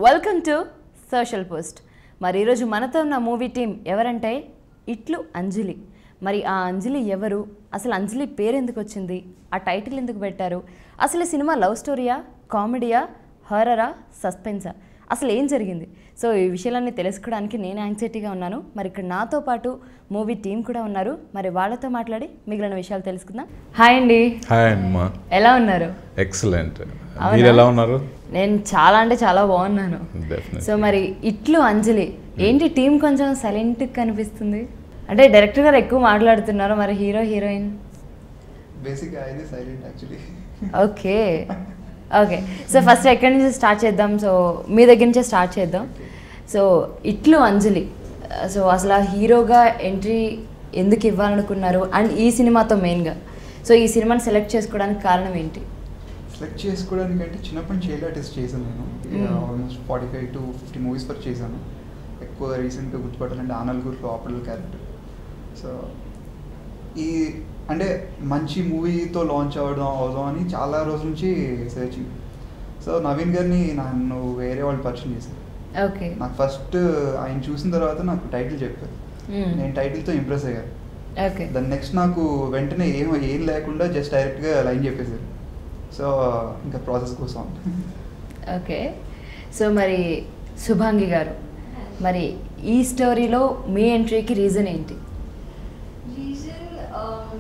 Welcome to social post మరి ఈరోజు మనతో ఉన్న మూవీ టీం ఎవరంటే ఇట్లు అంజలి మరి ఆ అంజలి ఎవరు అసలు అంజలి పేరు ఎందుకు వచ్చింది ఆ టైటిల్ ఎందుకు పెట్టారు అసలు ఈ సినిమా లవ్ స్టోరీయా కామెడీయా హారరా సస్పెన్సా అసలు ఏం జరిగింది సో ఈ విషయాలన్నీ తెలుసుకోవడానికి నేను యాంగ్జైటీగా ఉన్నాను మరి ఇక్కడ నాతో పాటు మూవీ టీం కూడా ఉన్నారు మరి వాళ్ళతో మాట్లాడి మిగిలిన విషయాలు తెలుసుకుందాం హాయ్ అండి హాయ్ అమ్మా ఎలా ఉన్నారు ఎక్సలెంట్ మీరు ఎలా ఉన్నారు నేను చాలా అంటే చాలా బాగున్నాను డెఫినెట్ సో మరి ఇట్లు అంజలి ఏంటి టీం కొంచెం సైలెంట్ కనిపిస్తుంది అంటే డైరెక్టర్ గారు ఎక్కువ మాట్లాడుతున్నారు మరి హీరో హీరోయిన్ బేసిక్ ఆయనే silent actually okay okay so first ఎక్కడి నుంచి స్టార్ట్ చేద్దాం సో మీ దగ్గర నుంచే స్టార్ట్ చేద్దాం సో ఇట్లు అంజలి సో అసలు ఆ హీరోగా ఎంట్రీ ఎందుకు ఇవ్వాలనుకున్నారు అండ్ ఈ సినిమాతో మెయిన్గా సో ఈ సినిమాని సెలెక్ట్ చేసుకోవడానికి కారణం ఏంటి సెలెక్ట్ చేసుకోవడానికి అంటే చిన్నప్పటి నుంచి చైల్డ్ ఆర్టిస్ట్ చేశాను నేను almost forty five to fifty movies వరకు చేశాను ఎక్కువ రీసెంట్గా గుర్తుపట్టాలంటే ఆనల్గూర్లో ఆపడల్ క్యారెక్టర్ సో ఈ అంటే మంచి మూవీతో లాంచ్ అవ్వడం అవుదాం అని చాలా రోజుల నుంచి సర్చింగ్ సో నవీన్ గారిని నన్ను వేరే వాళ్ళు పరిచయం చేశారు ఓకే నాకు ఫస్ట్ ఆయన చూసిన తర్వాత నాకు టైటిల్ చెప్పారు నేను టైటిల్తో ఇంప్రెస్ అయ్యాను ఓకే దాని నెక్స్ట్ నాకు వెంటనే ఏం ఏం లేకుండా జస్ట్ డైరెక్ట్గా లైన్ చెప్పేశారు సో ఇంకా ప్రాసెస్ కోసం ఓకే సో మరి శుభాంగి గారు మరి ఈ స్టోరీలో మీ ఎంట్రీకి రీజన్ ఏంటి Reason, um,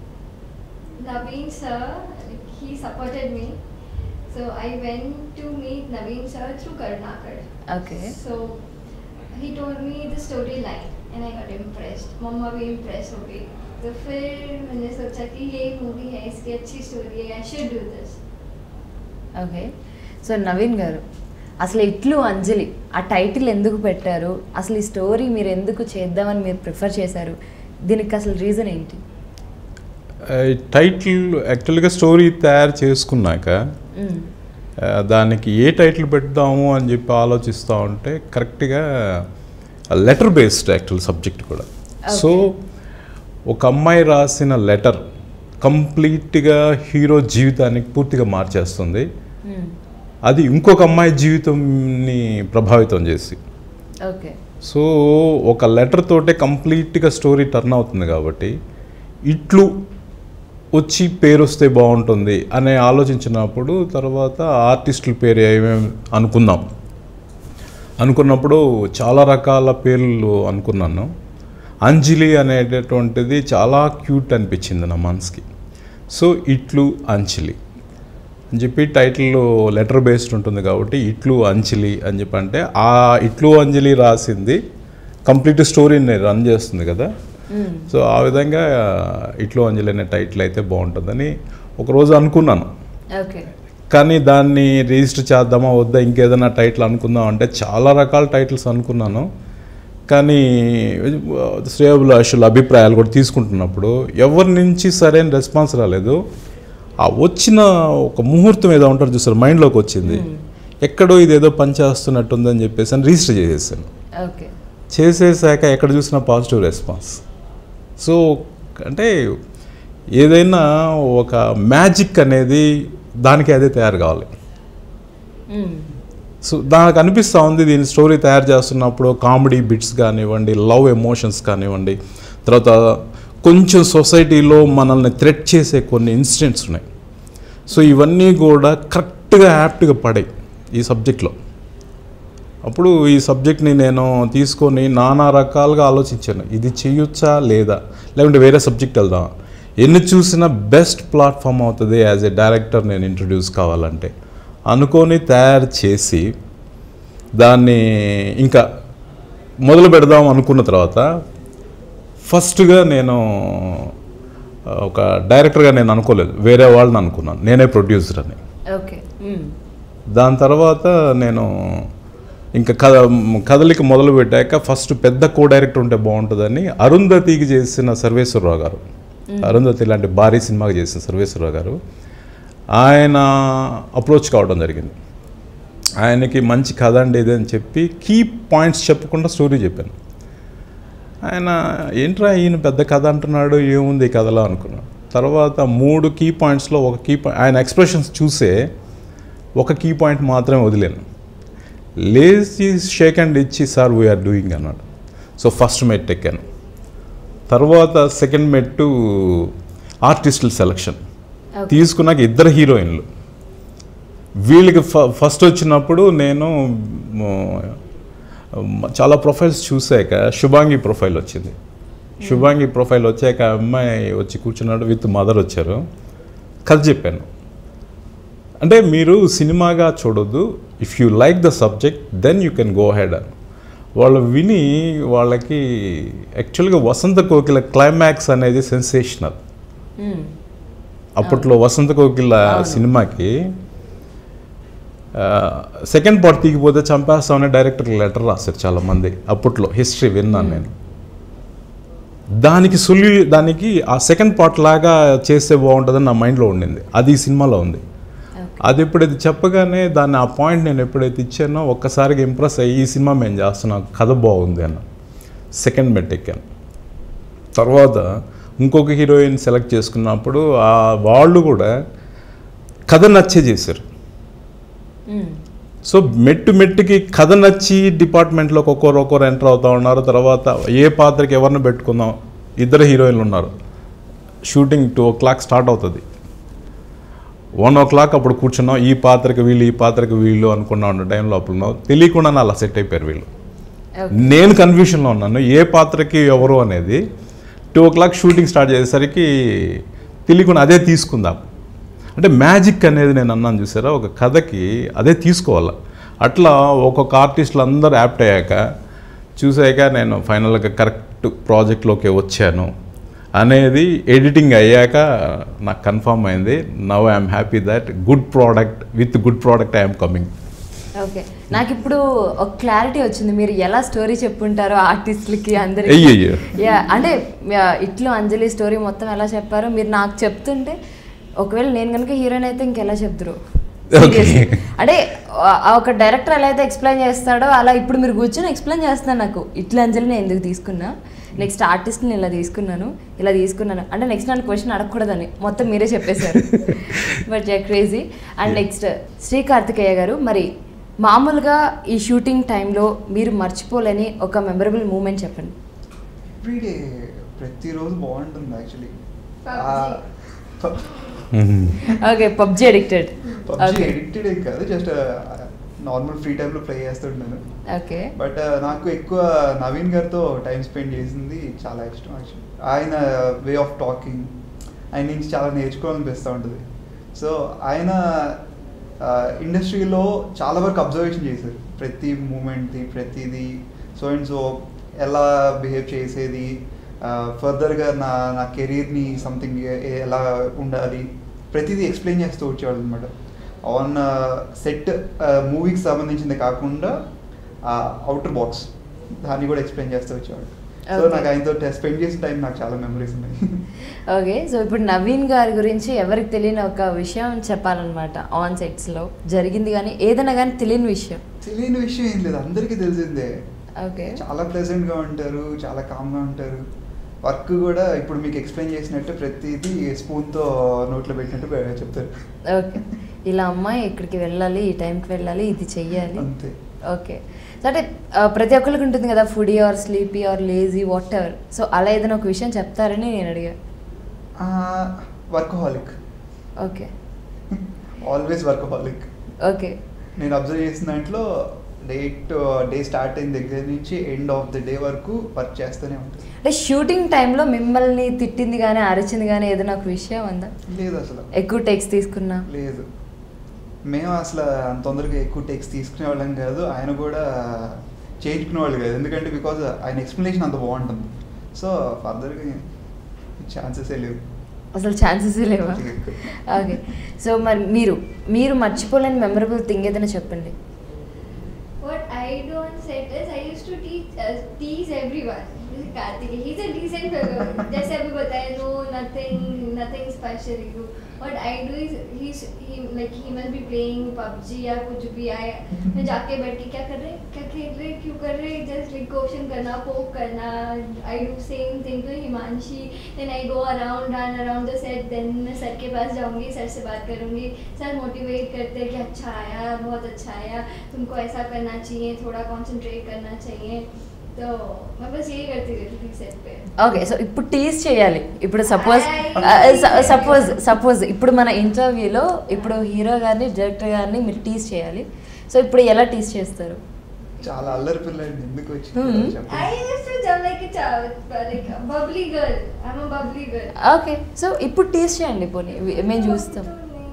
Naveen sir, like, he supported me. So I went to meet Naveen sir through Karnakar. Okay. So he told me the storyline and I got impressed. Mama भी impressed हो गई. तो फिर मैंने सोचा कि ये मूवी है इसकी अच्छी स्टोरी है I should do this okay so Naveen garu అసలు ఇట్లు అంజలి ఆ టైటిల్ ఎందుకు పెట్టారు అసలు ఈ స్టోరీ మీరు ఎందుకు చేద్దామని మీరు ప్రిఫర్ చేశారు దీనికి అసలు రీజన్ ఏంటి టైటిల్ యాక్చువల్గా స్టోరీ తయారు చేసుకున్నాక మ్మ్. ఆ, దానికి ఏ టైటిల్ పెడదాము అని చెప్పి ఆలోచిస్తూ ఉంటే కరెక్ట్గా లెటర్ బేస్డ్ యాక్చువల్ సబ్జెక్ట్ కూడా సో ఒక అమ్మాయి రాసిన లెటర్ కంప్లీట్గా హీరో జీవితానికి పూర్తిగా మార్చేస్తుంది మ్మ్. అది ఇంకొక అమ్మాయి జీవితంని ప్రభావితం చేసి ఓకే సో ఒక లెటర్ తోటే కంప్లీట్గా స్టోరీ టర్న్ అవుతుంది కాబట్టి ఇట్లు వచ్చి పేరు వస్తే బాగుంటుంది అనే ఆలోచించినప్పుడు తర్వాత ఆర్టిస్టుల పేరు ఏమేమి అనుకుందాం అనుకున్నప్పుడు చాలా రకాల పేర్లు అనుకున్నాను అంజలి అనేటటువంటిది చాలా క్యూట్ అనిపించింది నా మనసుకి సో ఇట్లు అంజలి అని చెప్పి టైటిల్ లెటర్ బేస్డ్ ఉంటుంది కాబట్టి ఇట్లు అంజలి అని చెప్పి అంటే ఆ ఇట్లు అంజలి రాసింది కంప్లీట్ స్టోరీని రన్ చేస్తుంది కదా మ్మ్. సో ఆ విధంగా ఇట్లు అంజలి అనే టైటిల్ అయితే బాగుంటుందని ఒకరోజు అనుకున్నాను ఓకే కానీ దాన్ని రిజిస్టర్ చేద్దామా వద్దా ఇంకేదైనా టైటిల్ అనుకుందాం అంటే చాలా రకాల టైటిల్స్ అనుకున్నాను కానీ శ్రేయభిలాషుల అభిప్రాయాలు కూడా తీసుకుంటున్నప్పుడు ఎవరి నుంచి సరైన రెస్పాన్స్ రాలేదు ఆ వచ్చిన ఒక ముహూర్తం ఏదో ఉంటారు చూసారు మైండ్లోకి వచ్చింది ఎక్కడో ఇదేదో పనిచేస్తున్నట్టుందని చెప్పేసి అని రిజిస్టర్ చేసేసాను ఓకే చేసేసాక ఎక్కడ చూసినా పాజిటివ్ రెస్పాన్స్ సో అంటే ఏదైనా ఒక మ్యాజిక్ అనేది దానికి అదే తయారు కావాలి మ్మ్. సో దానికి అనిపిస్తూ ఉంది దీని స్టోరీ తయారు చేస్తున్నప్పుడు కామెడీ బిట్స్ కానివ్వండి లవ్ ఎమోషన్స్ కానివ్వండి తర్వాత కొంచెం సొసైటీలో మనల్ని థ్రెట్ చేసే కొన్ని ఇన్సిడెంట్స్ ఉన్నాయి సో ఇవన్నీ కూడా కరెక్ట్గా యాప్ట్గా పడాయి ఈ సబ్జెక్ట్లో అప్పుడు ఈ సబ్జెక్ట్ని నేను తీసుకొని నానా రకాలుగా ఆలోచించాను ఇది చేయొచ్చా లేదా లేకుంటే వేరే సబ్జెక్ట్ వెళ్దాం ఎన్ని చూసినా బెస్ట్ ప్లాట్ఫామ్ అవుతుంది యాజ్ ఎ డైరెక్టర్ నేను ఇంట్రడ్యూస్ కావాలంటే అనుకొని తయారు చేసి దాన్ని ఇంకా మొదలు పెడదాం అనుకున్న తర్వాత ఫస్ట్గా నేను ఆ, ఒక డైరెక్టర్గా నేను అనుకోలేదు వేరే వాళ్ళని అనుకున్నాను నేనే ప్రొడ్యూసర్ అని ఓకే మ్మ్. దాని తర్వాత నేను ఇంకా కథ కథలికి మొదలు పెట్టాక ఫస్ట్ పెద్ద కో డైరెక్టర్ ఉంటే బాగుంటుందని అరుంధతికి చేసిన సర్వేశ్వరరావు గారు అరుంధతి లాంటి భారీ సినిమాకి చేసిన సర్వేశ్వరరావు గారు ఆయన అప్రోచ్ కావడం జరిగింది ఆయనకి మంచి కథ అండి ఇది అని చెప్పి కీ పాయింట్స్ చెప్పకుండా స్టోరీ చెప్పాను ఆయన ఏంట్రా ఈయన పెద్ద కథ అంటున్నాడు ఏముంది ఈ కథలో అనుకున్నాను తర్వాత మూడు కీ పాయింట్స్లో ఒక కీ పాయింట్ ఆయన ఎక్స్ప్రెషన్స్ చూసే ఒక కీ పాయింట్ మాత్రమే వదిలేను లేచి షేక్ హ్యాండ్ ఇచ్చి సార్ వీఆర్ డూయింగ్ అన్నాడు సో ఫస్ట్ మెట్ ఎక్కాను తర్వాత సెకండ్ మెట్టు ఆర్టిస్టుల సెలక్షన్ Okay. తీసుకున్నాక ఇద్దరు హీరోయిన్లు వీళ్ళకి ఫ ఫస్ట్ వచ్చినప్పుడు నేను మ- చాలా ప్రొఫైల్స్ చూసాక శుభాంగి ప్రొఫైల్ వచ్చింది శుభాంగి ప్రొఫైల్ వచ్చాక ఆ అమ్మాయి వచ్చి కూర్చున్నాడు విత్ మదర్ వచ్చారు కథ చెప్పాను అంటే మీరు సినిమాగా చూడొద్దు if you like the subject then you can go ahead అని వాళ్ళు విని వాళ్ళకి యాక్చువల్గా వసంత కోకిల క్లైమాక్స్ అనేది సెన్సేషనల్ మ్మ్. అప్పట్లో వసంత కోకిల సినిమాకి సెకండ్ పార్ట్ తీగిపోతే చంపేస్తామని డైరెక్టర్ లెటర్ రాశారు చాలామంది అప్పట్లో హిస్టరీ విన్నాను నేను దానికి సొల్యూ దానికి ఆ సెకండ్ పార్ట్ లాగా చేస్తే బాగుంటుందని నా మైండ్లో ఉండింది అది ఈ సినిమాలో ఉంది అది ఎప్పుడైతే చెప్పగానే దాన్ని ఆ పాయింట్ నేను ఎప్పుడైతే ఇచ్చానో ఒక్కసారిగా ఇంప్రెస్ అయ్యి ఈ సినిమా మేము చేస్తున్నాం కథ బాగుంది అన్న సెకండ్ మెట్ ఎక్కాను తర్వాత ఇంకొక హీరోయిన్ సెలెక్ట్ చేసుకున్నప్పుడు ఆ వాళ్ళు కూడా కథ నచ్చే చేశారు మ్మ్. సో మెట్టు మెట్టుకి కథ నచ్చి డిపార్ట్మెంట్లోకి ఒక్కొక్కరు ఒక్కొక్కరు ఎంటర్ అవుతా ఉన్నారు తర్వాత ఏ పాత్రకి ఎవరిని పెట్టుకుందాం ఇద్దరు హీరోయిన్లు ఉన్నారు shooting two o'clock start అవుతుంది వన్ ఓ క్లాక్ అప్పుడు కూర్చున్నాం ఈ పాత్రకి వీళ్ళు ఈ పాత్రకి వీళ్ళు అనుకున్నా ఉన్న టైం లోపల ఉన్నాం తెలియకుండా అలా సెట్ అయిపోయారు వీళ్ళు Okay. నేను కన్ఫ్యూషన్లో ఉన్నాను ఏ పాత్రకి ఎవరు అనేది two o'clock shooting start చేసేసరికి తెలియకుండా అదే తీసుకుందాం అంటే మ్యాజిక్ అనేది నేను అన్నాను చూసారా ఒక కథకి అదే తీసుకోవాలి అట్లా ఒక్కొక్క ఆర్టిస్టులు అందరూ యాప్ట్ అయ్యాక చూసాక నేను ఫైనల్గా కరెక్ట్ ప్రాజెక్ట్లోకి వచ్చాను అనేది ఎడిటింగ్ అయ్యాక నాకు కన్ఫర్మ్ అయింది now I'm happy that good product with good product I'm coming okay నాకు ఇప్పుడు ఒక క్లారిటీ వచ్చింది మీరు ఎలా స్టోరీ చెప్పుంటారో ఆర్టిస్టులకి అందరికి అయ్యయ్యో. యా అంటే యా, ఇట్లు అంజలి స్టోరీ మొత్తం ఎలా చెప్పారో మీరు నాకు చెప్తుంటే ఒకవేళ నేను కనుక హీరోయిన్ అయితే ఇంకెలా చెప్తురు Okay. అంటే ఆ- ఆ ఒక డైరెక్టర్ ఎలా అయితే ఎక్స్ప్లెయిన్ చేస్తాడో అలా ఇప్పుడు మీరు కూర్చొని ఎక్స్ప్లెయిన్ చేస్తున్నాను నాకు ఇట్లా అంజలి నేను ఎందుకు తీసుకున్నా నెక్స్ట్ ఆర్టిస్ట్ని ఇలా తీసుకున్నాను ఇలా తీసుకున్నాను అంటే నెక్స్ట్ నన్ను క్వశ్చన్ అడగకూడదని మొత్తం మీరే చెప్పేశారు but ya crazy and next Sri Karthikeya garu మరి మామూలుగా ఈ షూటింగ్ టైంలో మీరు మర్చిపోలేని ఒక మెమరబుల్ మూమెంట్ చెప్పండి ఎవ్రీడే ప్రతిరోజు బాగుంటుంది actually okay PUBG addicted PUBG okay addicted ఏం కాదు జస్ట్ నార్మల్ ఫ్రీ టైంలో ప్లే చేస్తుంటాను ఓకే బట్ నాకు ఎక్కువ నవీన్ గారితో టైం స్పెండ్ చేసింది చాలా ఇష్టం యాక్చువల్లీ ఆయన వే ఆఫ్ టాకింగ్ ఆయన నుంచి చాలా నేర్చుకోవాలనిపిస్తూ ఉంటుంది సో ఆయన ఇండస్ట్రీలో చాలా వరకు అబ్జర్వేషన్ చేశారు ప్రతి మూమెంట్ది ప్రతిదీ సో అండ్ సో ఎలా బిహేవ్ చేసేది ఫర్దర్గా నా నా కెరీర్ని సంథింగ్ ఎలా ఉండాలి ప్రతిదీ ఎక్స్ప్లెయిన్ చేస్తూ వచ్చేవాళ్ళు అనమాట ఆన్ సెట్ మూవీకి సంబంధించింది కాకుండా అవుటర్ బాక్స్ దాన్ని కూడా ఎక్స్ప్లెయిన్ చేస్తూ వచ్చేవాడు సో Okay. నాకు ఆయనతో స్పెండ్ చేసిన టైం నాకు చాలా మెమరీస్ ఉన్నాయి ఓకే సో ఇప్పుడు నవీన్ గారి గురించి ఎవరికి తెలియని ఒక విషయం చెప్పాలన్నమాట ఆన్ సెట్స్లో జరిగింది కానీ ఏదైనా కానీ తెలియని విషయం తెలియని విషయం ఏం లేదు అందరికీ తెలిసిందే ఓకే చాలా ప్లెజెంట్గా ఉంటారు చాలా కామ్గా ఉంటారు వర్క్ కూడా ఇప్పుడు మీకు ఎక్స్ప్లెయిన్ చేసినట్టు ప్రతిదీ స్పూన్తో నోట్లో పెట్టినట్టు పె- చెప్తారు ఓకే ఇలా అమ్మాయి ఇక్కడికి వెళ్ళాలి ఈ టైంకి వెళ్ళాలి ఇది చెయ్యాలి అంతే ఓకే సో అంటే ఆ, ప్రతి ఒక్కరికి ఉంటుంది కదా foodie or sleepy or lazy whatever so అలా ఏదైనా ఒక విషయం చెప్తారని నేను అడిగా workaholic okay always workaholic okay నేను అబ్జర్వ్ చేసిన దాంట్లో డేట్ డే స్టార్ట్ అయిన దగ్గర నుంచి ఎండ్ ఆఫ్ ద డే వరకు వర్క్ చేస్తూనే ఉంటుంది అంటే షూటింగ్ టైంలో మిమ్మల్ని తిట్టింది కానీ అరిచింది కానీ ఏదైనా ఒక విషయం ఉందా లేదు అసలు ఎక్కువ టెక్స్ తీసుకున్నా లేదు మేము అసలు అంత తొందరగా ఎక్కువ టెక్స్ట్ తీసుకునే వాళ్ళం కాదు ఆయన కూడా చేయించుకునే వాళ్ళు కాదు ఎందుకంటే బికాజ్ ఆయన ఎక్స్ప్లెనేషన్ అంత బాగుంటుంది సో ఫర్దర్గా ఛాన్సెసే లేవు అసలు ఛాన్సెస్ లేవా ఓకే సో మరి మీరు మీరు మర్చిపోలేని మెమరబుల్ థింగ్ ఏదైనా చెప్పండి What I do on set is I used to teach, uh, tease everyone. This is Karthik. He's a decent fellow. जैसे अभी बताया, no, nothing, nothing special. You what I do is he's he like he must be playing PUBG या कुछ भी आए मैं जाके बैठ के क्या कर रहे क्या खेल रहे क्यों कर रहे just like क्वेश्चन करना पोक करना I do same thing to Himanshi then I go around run around the set then मैं सर के पास जाऊंगी सर से बात करूंगी सर मोटिवेट करते हैं कि अच्छा आया बहुत अच्छा आया तुमको ऐसा करना चाहिए थोड़ा कंसंट्रेट करना चाहिए तो मैं बस यही करती रहती थी सेट पे ఓకే సో ఇప్పుడు టీజ్ చేయాలి ఇప్పుడు సపోజ్ I- సపోజ్ సపోజ్ ఇప్పుడు మన ఇంటర్వ్యూలో ఇప్పుడు హీరో గారిని డైరెక్టర్ గారిని మీరు టీజ్ చేయాలి సో ఇప్పుడు ఎలా టీజ్ చేస్తారు చాలా అల్లరి పిల్లండి ఎందుకు వచ్చి Hmm. చెప్పండి I used to jump like a child, like a bubbly girl. I'm a bubbly girl. Okay so ఇప్పుడు టీజ్ చేయండి పోనీ వి- మేము చూస్తాం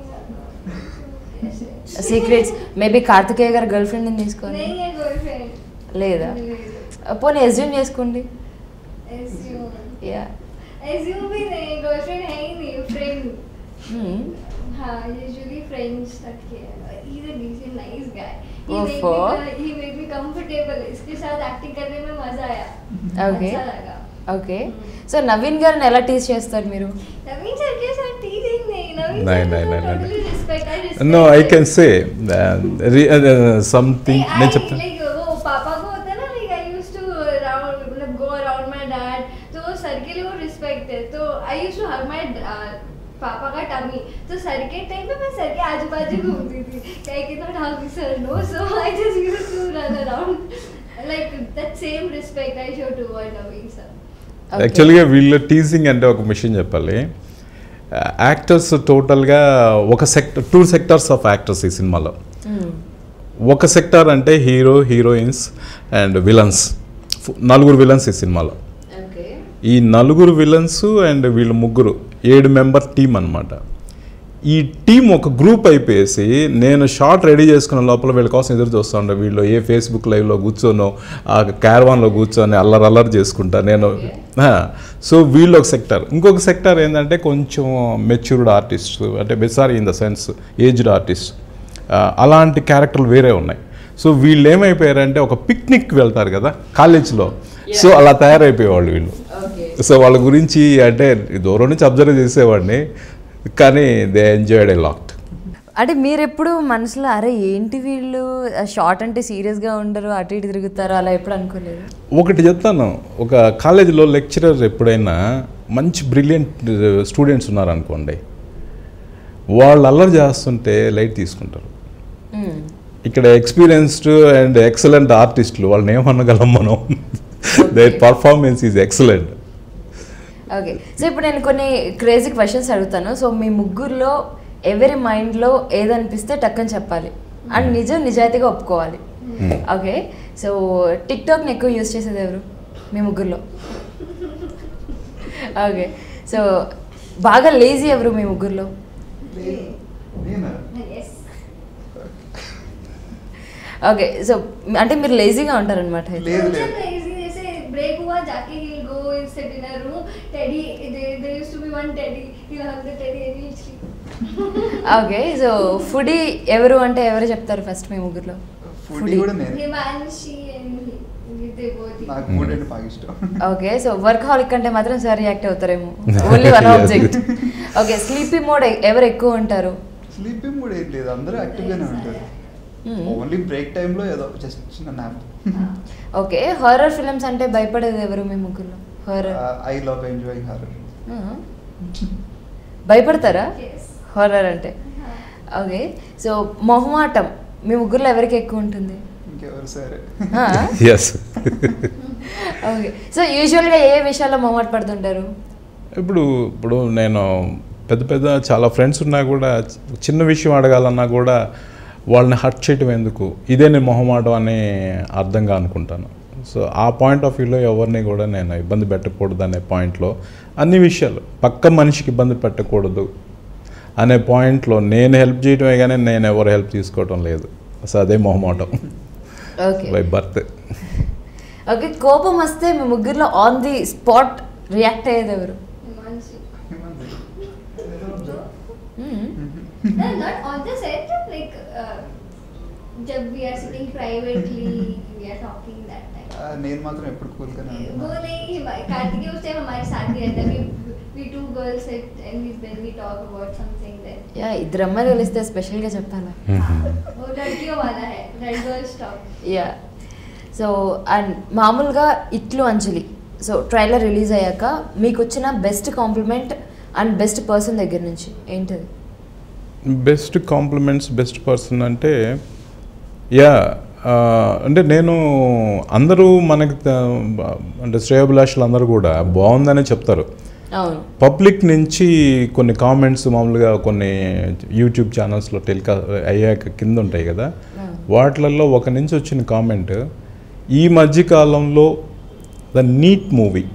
సీక్రెట్స్ మేబీ కార్తికేయ గారి గర్ల్ ఫ్రెండ్ని తీసుకొని नहीं है गर्लफ्रेंड లేదా పోనీ ఎజ్యూమ్ చేసుకోండి Assume. యా Assume भी नहीं गर्लफ्रेंड है ही नहीं फ्रेंड हाँ usually friends तक के he's a decent nice guy he made me Oho. he made me comfortable इसके साथ एक्टिंग करने में मजा आया Okay. अच्छा लगा ఓకే సో నవీన్ గారిని ఎలా టీజ్ చేస్తారు మీరు नवीन सर के साथ teasing नहीं नवीन नहीं, सर नहीं, को नहीं, नहीं, totally respect I respect no I him. Can say something Hey, నేను I, చెప్తాను like, वो पापा को होता है ना like I used to around मतलब go around my dad तो वो सर के लिए वो रिस्पेक्ट है तो I used to hug my uh, पापा का टमी तो सर के टाइम पे मैं सर के आजू बाजू घूमती थी क्या कि not hug sir no so I just used to run around like that same respect I show toward Naveen sir Okay. యాక్చువల్గా వీళ్ళు టీజింగ్ అంటే ఒక విషయం చెప్పాలి యాక్టర్స్ టోటల్గా ఒక sector two sectors of actors ఈ సినిమాలో Hmm. ఒక సెక్టార్ అంటే హీరో హీరోయిన్స్ అండ్ విలన్స్ నలుగురు విలన్స్ ఈ సినిమాలో ఓకే ఈ నలుగురు విలన్స్ అండ్ వీళ్ళు ముగ్గురు ఏడు మెంబర్ టీం అన్నమాట ఈ టీం ఒక గ్రూప్ అయిపోయేసి నేను షార్ట్ రెడీ చేసుకున్న లోపల వీళ్ళ కోసం ఎదురు చూస్తూ ఉండే వీళ్ళు ఏ ఫేస్బుక్ లైవ్లో కూర్చోనో ఆ క్యారవాన్లో కూర్చొని అల్లరి అల్లరి చేసుకుంటా నేను సో వీళ్ళు ఒక సెక్టర్ ఇంకొక సెక్టర్ ఏంటంటే కొంచెం మెచ్యూర్డ్ ఆర్టిస్ట్ అంటే మెసారీ in the sense aged artist అలాంటి క్యారెక్టర్లు వేరే ఉన్నాయి సో వీళ్ళు ఏమైపోయారంటే ఒక పిక్నిక్ వెళ్తారు కదా కాలేజ్లో సో అలా తయారైపోయేవాళ్ళు వీళ్ళు ఓకే సో వాళ్ళ గురించి అంటే దూరం నుంచి అబ్జర్వ్ చేసేవాడిని కానీ దే ఎంజాయ్డ్ ఏ లాట్ అంటే మీరు ఎప్పుడు మనసులో అరే ఏంటి వీళ్ళు షార్ట్ అంటే సీరియస్గా ఉండరు అటు ఇటు తిరుగుతారు అలా ఎప్పుడు అనుకోలేదు ఒకటి చెప్తాను ఒక కాలేజీలో లెక్చరర్ ఎప్పుడైనా మంచి బ్రిలియంట్ స్టూడెంట్స్ ఉన్నారనుకోండి వాళ్ళు అల్లరి చేస్తుంటే లైట్ తీసుకుంటారు Hmm. ఇక్కడ ఎక్స్పీరియన్స్డ్ అండ్ ఎక్సలెంట్ ఆర్టిస్టులు వాళ్ళని ఏమనగలం మనం their performance is excellent okay so ఇప్పుడు నేను కొన్ని క్రేజీ క్వశ్చన్స్ అడుగుతాను సో మీ ముగ్గురులో ఎవరి మైండ్లో ఏదనిపిస్తే టక్కని చెప్పాలి అండ్ నిజం నిజాయితీగా ఒప్పుకోవాలి ఓకే సో టిక్ టాక్ని ఎక్కువ యూజ్ చేసేది ఎవరు మీ ముగ్గురులో ఓకే సో బాగా లేజీ ఎవరు మీ ముగ్గురులో yes ఓకే సో అంటే మీరు లేజీగా ఉంటారనమాట లేదు Future లేదు lazy, जैसे break हुआ जाके he'll go and sit in a room teddy there, there used to be one teddy he'll hug the teddy and he'll sleep okay so foodie ఎవరు అంటే ఎవరు చెప్తారు ఫస్ట్ మీ ముగ్గురులో ఫుడ్ కూడా నేను Himanshi and he, they both eat. నాకు food అంటే బాగా ఇష్టం ఓకే సో వర్క్ హాలిక్ అంటే మాత్రం సార్ రియాక్ట్ అవుతారేమో only one Yes. Object okay sleepy mode ఎవరు ఎక్కువ ఉంటారు స్లీపింగ్ కూడా ఏం లేదు అందరూ యాక్టివ్ గానే ఉంటారు Hmm. ఓన్లీ బ్రేక్ టైంలో ఏదో జస్ట్ చిన్న నాప్ ఓకే హారర్ ఫిల్మ్స్ అంటే భయపడేది ఎవరు మీ ముగ్గురులో horror I love enjoying horror భయపడతారా Yes. హారర్ అంటే ఓకే సో మొహమాటం మీ ముగ్గురులో ఎవరికి ఎక్కువ ఉంటుంది ఇంకెవరు సరే ఎస్ ఓకే సో యూజువల్గా ఏ విషయాల్లో మొహమాట పడుతుంటారు ఇప్పుడు ఇప్పుడు నేను పెద్ద పెద్ద చాలా ఫ్రెండ్స్ ఉన్నా కూడా చిన్న విషయం అడగాలన్నా కూడా వాళ్ళని హర్ట్ చేయటం ఎందుకు ఇదే నేను మొహమాటం అని అర్థంగా అనుకుంటాను సో ఆ పాయింట్ ఆఫ్ వ్యూలో ఎవరిని కూడా నేను ఇబ్బంది పెట్టకూడదు అనే పాయింట్లో అన్ని విషయాలు పక్క మనిషికి ఇబ్బంది పెట్టకూడదు అనే పాయింట్లో నేను హెల్ప్ చేయటమే కానీ నేను ఎవరు హెల్ప్ తీసుకోవటం లేదు సో అదే మొహమాటం ఓకే బై బర్త్ ఓకే కోపం వస్తే మీ ముగ్గురులో ఆన్ ది స్పాట్ రియాక్ట్ అయ్యేది ఎవరు Himanshi. Hmm. No, not on the set, like uh, जब we are sitting privately, we are talking that time. నేను మాత్రం ఎప్పుడు కూల్గానే वो ఉంటాను नहीं हिमा- कार्तिकेय उस टाइम हमारे साथ ही रहता है we we two girls sit and we, when we talk about something then. Ya ఇద్దరు అమ్మాయిలు కలిస్తే స్పెషల్గా చెప్పాలా वो लड़कियों वाला है red girls talk ya so and మామూలుగా ఇట్లు అంజలి సో ట్రైలర్ రిలీజ్ అయ్యాక మీకు వచ్చిన best compliment and best person దగ్గర నుంచి ఏంటది బెస్ట్ కాంప్లిమెంట్స్ బెస్ట్ పర్సన్ అంటే యా ఆ, అంటే నేను అందరూ మనకి త- అంటే శ్రేయోభిలాషులు అందరూ కూడా బాగుందనే చెప్తారు అవును పబ్లిక్ నుంచి కొన్ని కామెంట్స్ మామూలుగా కొన్ని యూట్యూబ్ ఛానల్స్లో టెలికా అయ్యాక కింద ఉంటాయి కదా వాటిలలో ఒక నుంచి వచ్చిన కామెంట్ ఈ మధ్య కాలంలో ద నీట్ మూవీ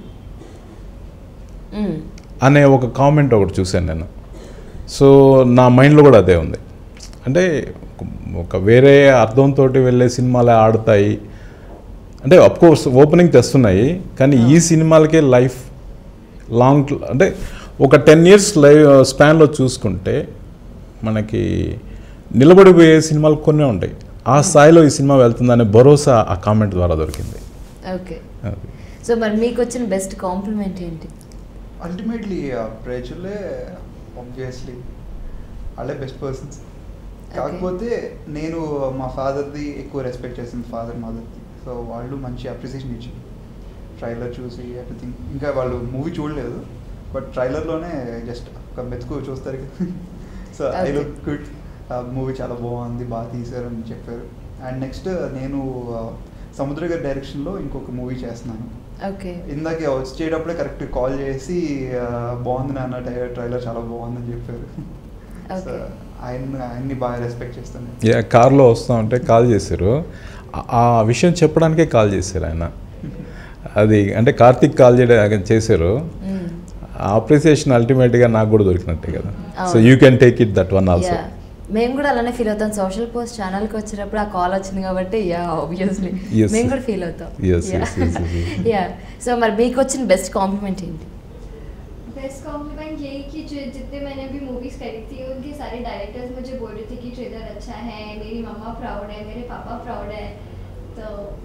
మ్మ్. అనే ఒక కామెంట్ ఒకటి చూశాను నేను సో నా మైండ్లో కూడా అదే ఉంది అంటే ఒక వేరే అర్థంతో వెళ్ళే సినిమాలే ఆడతాయి అంటే కోర్స్ ఓపెనింగ్ తెస్తున్నాయి కానీ ఈ సినిమాలకే లైఫ్ లాంగ్ అంటే ఒక టెన్ ఇయర్స్ లైవ్ స్పాన్లో చూసుకుంటే మనకి నిలబడిపోయే సినిమాలు కొన్ని ఉంటాయి ఆ స్థాయిలో ఈ సినిమా వెళ్తుందనే భరోసా ఆ కామెంట్ ద్వారా దొరికింది ఓకే అది. సో మరి మీకు వచ్చిన బెస్ట్ కాంప్లిమెంట్ ఏంటి అల్టిమేట్లీ ప్రజలే ఆబ్వియస్లీ వాళ్ళే బెస్ట్ పర్సన్స్ కాకపోతే నేను మా ఫాదర్ది ఎక్కువ రెస్పెక్ట్ చేసింది ఫాదర్ మదర్ది సో వాళ్ళు మంచి అప్రిసియేషన్ ఇచ్చారు ట్రైలర్ చూసి ఎవ్రీథింగ్ ఇంకా వాళ్ళు మూవీ చూడలేదు బట్ ట్రైలర్లోనే జస్ట్ ఒక మెతుకు చూస్తారు కదా so I Okay. Look good movie చాలా బాగుంది బాగా తీశారు అని చెప్పారు అండ్ నెక్స్ట్ నేను uh, సముద్ర గారి డైరెక్షన్లో ఇంకొక మూవీ చేస్తున్నాను ఓకే ఇందాక వచ్చేటప్పుడే కరెక్ట్ కాల్ చేసి ఆ, బాగుంది నాన్న టై- ట్రైలర్ చాలా బాగుందని చెప్పారు సో Okay. ఆయన ఆయన్ని బాగా రెస్పెక్ట్ చేస్తాను యా కార్లో వస్తా ఉంటే కాల్ చేశారు ఆ- ఆ విషయం చెప్పడానికే కాల్ చేశారు ఆయన అది అంటే కార్తిక్ కాల్ చేయడం చేశారు మ్మ్. ఆ అప్రిసియేషన్ అల్టిమేట్గా నాకు కూడా దొరికినట్టే కదా సో అవును. You can take it that one also ya మేము కూడా అలానే ఫీల్ అవుతాం సోషల్ పోస్ట్ ఛానల్కి వచ్చినప్పుడు ఆ కాల్ వచ్చింది కాబట్టి యా ఆబ్వియస్లీ Yes. మేము కూడా ఫీల్ అవుతాం Yes, yes, yes, yes, yes. Ya so మరి మీకు వచ్చిన బెస్ట్ కాంప్లిమెంట్ ఏంటి बेस्ट कॉम्प्लीमेंट यही कि जो जितने मैंने भी मूवीज करी थी उनके सारे डायरेक्टर्स मुझे बोल रहे थे कि ट्रेलर अच्छा है मेरी मम्मा प्राउड है मेरे पापा प्राउड है तो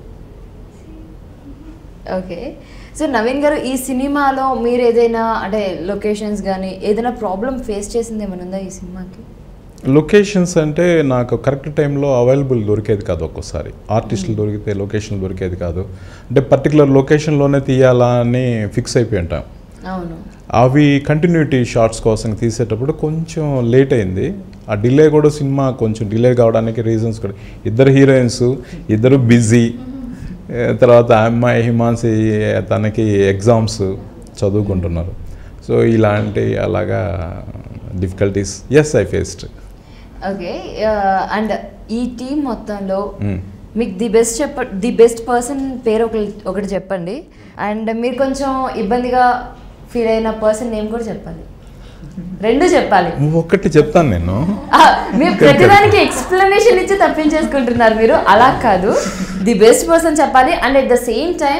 ఓకే సో నవీన్ గారు ఈ సినిమాలో మీరు ఏదైనా అంటే లొకేషన్స్ కానీ ఏదైనా ప్రాబ్లం ఫేస్ చేసింది ఏమైనా ఉందా ఈ సినిమాకి లొకేషన్స్ అంటే నాకు కరెక్ట్ టైంలో అవైలబుల్ దొరికేది కాదు ఒక్కోసారి ఆర్టిస్టులు దొరికితే లొకేషన్ దొరికేది కాదు అంటే పర్టికులర్ లొకేషన్లోనే తీయాలా అని ఫిక్స్ అయిపోయి ఉంటాం అవును అవి కంటిన్యూటీ షార్ట్స్ కోసం తీసేటప్పుడు కొంచెం లేట్ అయింది ఆ డిలే కూడా సినిమా కొంచెం డిలే కావడానికి రీజన్స్ కూడా ఇద్దరు హీరోయిన్స్ ఇద్దరు బిజీ తర్వాత ఆ అమ్మాయి హిమాన్సి తనకి ఎగ్జామ్స్ చదువుకుంటున్నారు సో ఇలాంటి అలాగా difficulties yes I faced okay and ఈ టీం మొత్తంలో మీకు ది బెస్ట్ చెప్ప ది బెస్ట్ పర్సన్ పేరు ఒకటి ఒకటి చెప్పండి అండ్ మీరు కొంచెం ఇబ్బందిగా ఫీల్ అయిన పర్సన్ నేమ్ కూడా చెప్పాలి రెండు చెప్పాలి ఒక్కటి చెప్తాను నేను ఆ, మీరు ప్రతిదానికి ఎక్స్ప్లెనేషన్ ఇచ్చి తప్పించేసుకుంటున్నారు మీరు అలా కాదు ది బెస్ట్ పర్సన్ చెప్పాలి and at the same time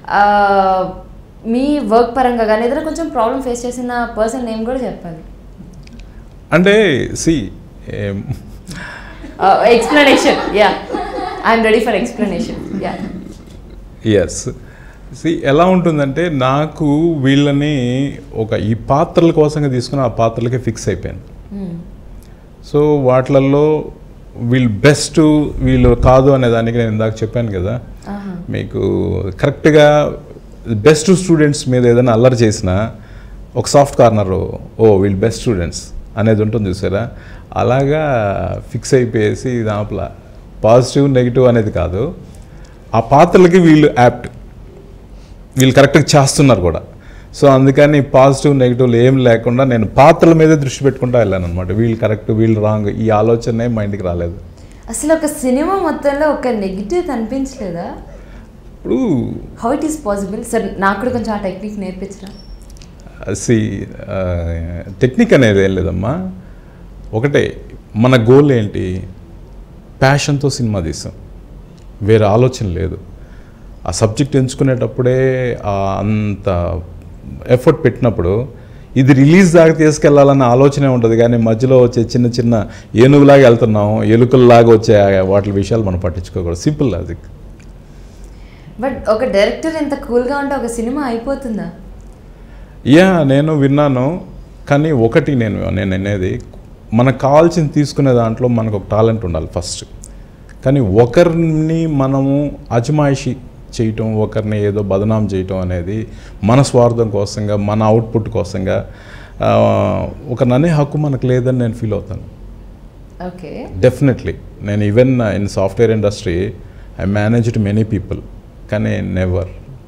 మీ వర్క్ పరంగా కానీ ఏదైనా కొంచెం ప్రాబ్లం ఫేస్ చేసిన పర్సన్ నేమ్ కూడా చెప్పాలి అంటే see explanation ya I'm ready for explanation ya yes see ఎలా ఉంటుందంటే నాకు వీళ్ళని ఒక ఈ పాత్రల కోసంగా తీసుకుని ఆ పాత్రలకే ఫిక్స్ అయిపోయాను సో వాటిలలో వీళ్ళు బెస్ట్ వీళ్ళు కాదు అనే దానికి నేను ఇందాక చెప్పాను కదా మీకు కరెక్ట్గా బెస్ట్ స్టూడెంట్స్ మీద ఏదైనా అల్లరి చేసినా ఒక సాఫ్ట్ కార్నర్ ఓ వీళ్ళు బెస్ట్ స్టూడెంట్స్ అనేది ఉంటుంది చూసారా అలాగా ఫిక్స్ అయిపోయేసి దాంట్లో పాజిటివ్ నెగిటివ్ అనేది కాదు ఆ పాత్రలకి వీళ్ళు యాప్ట్ వీళ్ళు కరెక్ట్గా చేస్తున్నారు కూడా సో అందుకని పాజిటివ్ నెగిటివ్లు ఏం లేకుండా నేను పాత్రల మీదే దృష్టి పెట్టుకుంటూ వెళ్ళాను అనమాట వీళ్ళు కరెక్ట్ వీళ్ళు రాంగ్ ఈ ఆలోచనే మైండ్కి రాలేదు అసలు ఒక సినిమా మొత్తంలో ఒక నెగిటివ్ కనిపించలేదా ఇప్పుడు how it is possible sir నాకు కూడా కొంచెం ఆ టెక్నిక్ నేర్పించరా సి టెక్నిక్ అనేది ఏం లేదమ్మా ఒకటే మన గోల్ ఏంటి ప్యాషన్తో సినిమా తీసాం వేరే ఆలోచన లేదు ఆ సబ్జెక్ట్ ఎంచుకునేటప్పుడే ఆ అంత ఎఫర్ట్ పెట్టినప్పుడు ఇది రిలీజ్ దాకా తీసుకెళ్లాలన్న ఆలోచనే ఉంటుంది కానీ మధ్యలో వచ్చే చిన్న చిన్న ఏనుగులాగా వెళ్తున్నాం ఎలుకల్లాగా వచ్చే వాటి విషయాలు మనం పట్టించుకోకూడదు సింపుల్ లాజిక్ బట్ ఒక డైరెక్టర్ ఎంత కూల్గా ఉంటే ఒక సినిమా అయిపోతుందా యా నేను విన్నాను కానీ ఒకటి నేను నేను అనేది మనకు కావాల్సింది తీసుకునే దాంట్లో మనకు ఒక టాలెంట్ ఉండాలి ఫస్ట్ కానీ ఒకరిని మనము అజమాయిషి చేయటం ఒకరిని ఏదో బదనాం చేయటం అనేది మన స్వార్థం కోసంగా మన అవుట్పుట్ కోసంగా ఆ, ఒకరిని అనే హక్కు మనకు లేదని నేను ఫీల్ అవుతాను ఓకే డెఫినెట్లీ నేను even in software industry I managed many people కానీ నెవర్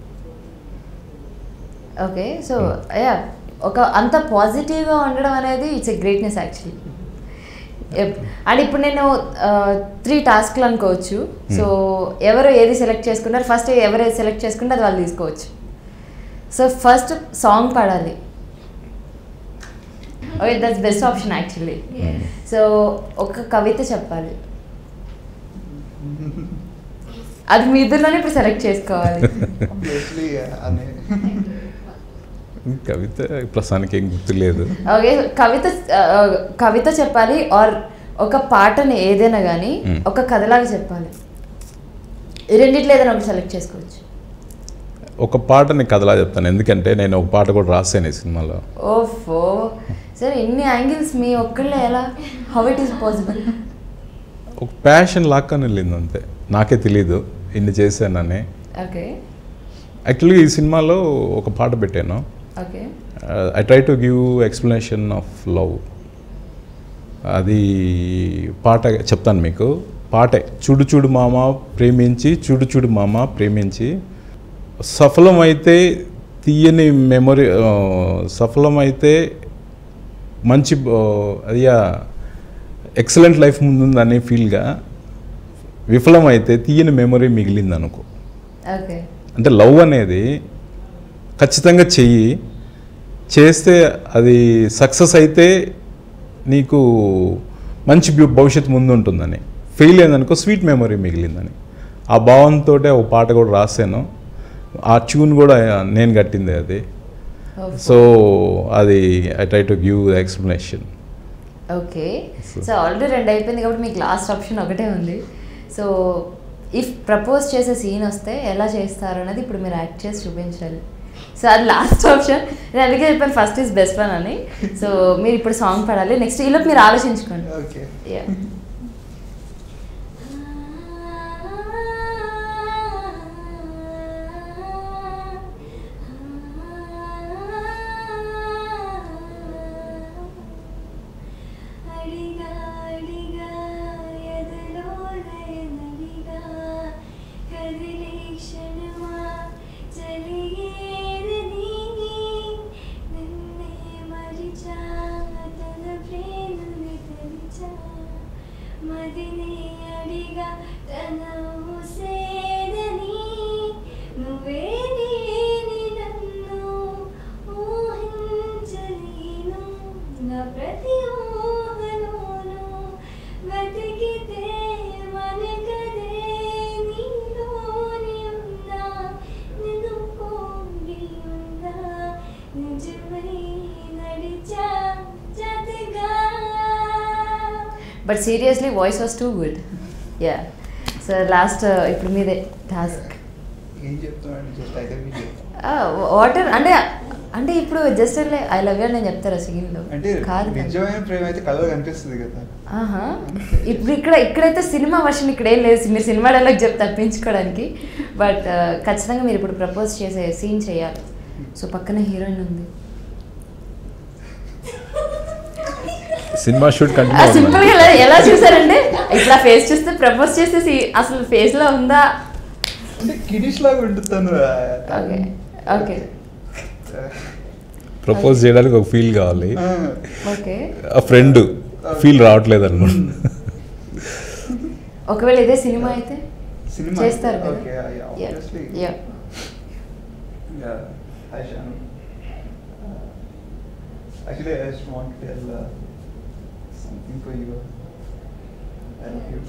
ఓకే సో యా ఒక అంత పాజిటివ్గా ఉండడం అనేది ఇట్స్ ఎ గ్రేట్నెస్ యాక్చువల్లీ అండ్ ఇప్పుడు నేను త్రీ టాస్క్లు అనుకోవచ్చు సో ఎవరు ఏది సెలెక్ట్ చేసుకున్నారు ఫస్ట్ ఎవరు ఏది సెలెక్ట్ చేసుకుంటే అది వాళ్ళు తీసుకోవచ్చు సో ఫస్ట్ సాంగ్ పాడాలి okay that's best option actually so ఒక కవిత చెప్పాలి అది మీ ఇద్దరిలోనే ఇప్పుడు సెలెక్ట్ చేసుకోవాలి ఆబ్వియస్లీ అనే కవిత ప్రస్తుతానికి ఏం గుర్తులేదు ఓకే కవిత ఆ, కవిత చెప్పాలి ఆర్ ఒక పాటని ఏదైనా కానీ Hmm. ఒక కథలాగా చెప్పాలి ఈ రెండిట్లో ఏదైనా ఒకటి సెలెక్ట్ చేసుకోవచ్చు ఒక పాటని కథలా చెప్తాను ఎందుకంటే నేను ఒక పాట కూడా రాశాను ఈ సినిమాలో ఓఫో సరే ఇన్ని యాంగిల్స్ మీ ఒక్కళ్ళే ఎలా హౌ ఇట్ ఈస్ పాసిబుల్ ఒక ప్యాషన్ లాక్కని వెళ్ళింది అంతే నాకే తెలీదు ఇన్ని చేశానని ఓకే యాక్చువల్లీ ఈ సినిమాలో ఒక పాట పెట్టాను okay I try to give explanation of love అది పాట చెప్తాను మీకు పాటే చూడు చూడు మామ ప్రేమించి చూడు చూడు మామ ప్రేమించి సఫలమైతే తీయని మెమొరీ సఫలమైతే మంచి ఆ, అదియా ఎక్సలెంట్ లైఫ్ ముందుందని ఫీల్గా విఫలమైతే తీయని మెమొరీ మిగిలింది అనుకో ఓకే అంటే లవ్ అనేది ఖచ్చితంగా చెయ్యి చేస్తే అది సక్సెస్ అయితే నీకు మంచి భవి- భవిష్యత్తు ముందు ఉంటుందని ఫెయిల్ అయిందనుకో స్వీట్ మెమరీ మిగిలిందని ఆ భావంతో ఒక పాట కూడా రాశాను ఆ ట్యూన్ కూడా నేను కట్టింది అది సో అది I try to give the explanation okay so already రెండు అయిపోయింది కాబట్టి మీకు లాస్ట్ ఆప్షన్ ఒకటే ఉంది సో ఇఫ్ ప్రపోజ్ చేసే సీన్ వస్తే ఎలా చేస్తారు అనేది ఇప్పుడు మీరు యాక్ట్ చేసి చూపించాలి సో అది లాస్ట్ ఆప్షన్ నేను అందుకే చెప్పాను ఫస్ట్ ఈజ్ బెస్ట్ వన్ అని సో మీరు ఇప్పుడు సాంగ్ పాడాలి నెక్స్ట్ ఈలోపు మీరు ఆలోచించుకోండి ఓకే Yeah. అడిగా అడిగా ఎదలో నయనడిగా కదిలే క్షణమా చలియేదని నిన్నే మరిచా తన ప్రేమని తరిచా మదినే అడిగా తన ఊసేదని నువ్వే లేని నన్ను ఊహించలేను నా ప్రతి ఊహలోను వెతికితే మనకదే నీలోని ఉన్నా నిన్ను కోరి ఉన్నా నిజమై నడిచా జతగా but seriously voice was too good ya so last ఇప్పుడు మీదే టాస్క్ ఏం చెప్తున్నాను జస్ట్ అయితే మీకు చెప్తాను. వాటర్ అంటే అంటే ఇప్పుడు జస్ట్ ఐ లవ్ యూ నేను చెప్తారా సీన్లో అంటే కాదు కదా. నిజమైన ప్రేమ అయితే కళ్ళలో కనిపిస్తుంది కదా ఆహా ఇప్పుడు ఇక్కడ ఇక్కడైతే సినిమా వర్షన్ ఇక్కడ ఏం లేదు మీరు సినిమా డైలాగ్ చెప్తే తప్పించుకోవడానికి బట్ ఖచ్చితంగా మీరు ఇప్పుడు ప్రపోజ్ చేసే సీన్ చేయాలి సో పక్కన హీరోయిన్ ఉంది సినిమా షూట్ ఆ కంటిన్యూ సింపుల్ గా ఎలా- ఎలా చూసారంటే ఇట్లా ఫేస్ చూస్తే ప్రపోజ్ చేసేసి అసలు ఫేస్ లో ఉందా అంటే కిడిష్ లాగా ఉంటుంది తను ఓకే ఓకే ప్రపోజ్ చేయడానికి ఒక ఫీల్ కావాలి ఆ, ఓకే ఆ ఫ్రెండ్ ఫీల్ రావట్లేదు అనమాట ఒకవేళ ఇదే సినిమా అయితే సినిమా చేస్తారు కదా okay obviously ya Yeah, hi Shanu. Uh, actually, I just want to tell uh, something for you. I love you.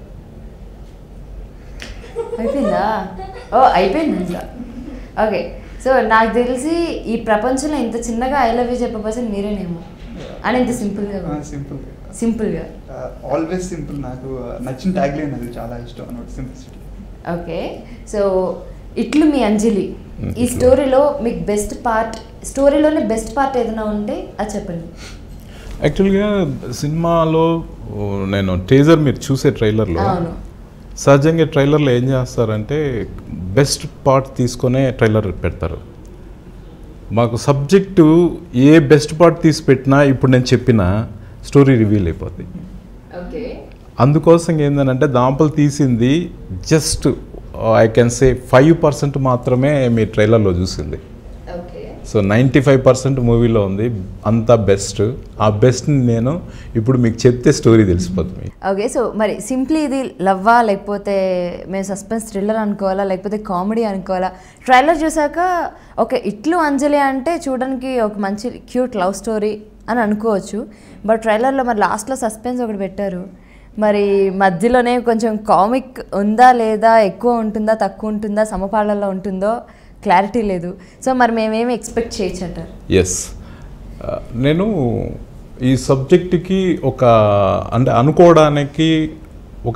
అయిపోయిందా ఓ అయిపోయింది ఇంకా ఓకే సో నాకు తెలిసి ఈ ప్రపంచంలో ఇంత చిన్నగా ఐ లవ్ యూ చెప్పే పర్సన్ మీరేనేమో అని ఇంత సింపుల్గా సింపుల్ సింపుల్గా ఆల్వేస్ సింపుల్ నాకు uh, నచ్చిన ట్యాగ్ లైన్ అది చాలా ఇష్టం అనమాట సింప్లిసిటీ ఓకే సో ఇట్లు మీ అంజలి ఈ స్టోరీలో మీకు బెస్ట్ పార్ట్ స్టోరీలోనే బెస్ట్ పార్ట్ ఏదైనా ఉంటే అది చెప్పండి యాక్చువల్గా సినిమాలో ఓ, నేను టీజర్ మీరు చూసే ట్రైలర్లో అవును సహజంగా ట్రైలర్లో ఏం చేస్తారంటే బెస్ట్ పార్ట్ తీసుకొనే ట్రైలర్ పెడతారు మాకు సబ్జెక్టు ఏ బెస్ట్ పార్ట్ తీసి పెట్టినా ఇప్పుడు నేను చెప్పిన స్టోరీ రివీల్ అయిపోద్ది ఓకే అందుకోసం ఏంటంటే దాంపలు తీసింది just I can say five percent మాత్రమే మీ ట్రైలర్లో చూసింది okay so ninety five percent మూవీలో ఉంది అంతా బెస్ట్ ఆ బెస్ట్ని నేను ఇప్పుడు మీకు చెప్తే స్టోరీ తెలిసిపోతుంది మీకు. ఓకే సో మరి సింప్లీ ఇది లవ్వా లేకపోతే మేము సస్పెన్స్ థ్రిల్లర్ అనుకోవాలా లేకపోతే కామెడీ అనుకోవాలా ట్రైలర్ చూసాక ఓకే ఇట్లు అంజలి అంటే చూడడానికి ఒక మంచి క్యూట్ లవ్ స్టోరీ అని అనుకోవచ్చు బట్ ట్రైలర్లో మరి లాస్ట్లో సస్పెన్స్ ఒకటి పెట్టారు మరి మధ్యలోనే కొంచెం కామిక్ ఉందా లేదా ఎక్కువ ఉంటుందా తక్కువ ఉంటుందా సమపాళ్ళలో ఉంటుందో క్లారిటీ లేదు సో మరి మేమేమి ఎక్స్పెక్ట్ చేయొచ్చు అంటారు ఎస్ నేను ఈ సబ్జెక్ట్కి ఒక అంటే అనుకోవడానికి ఒక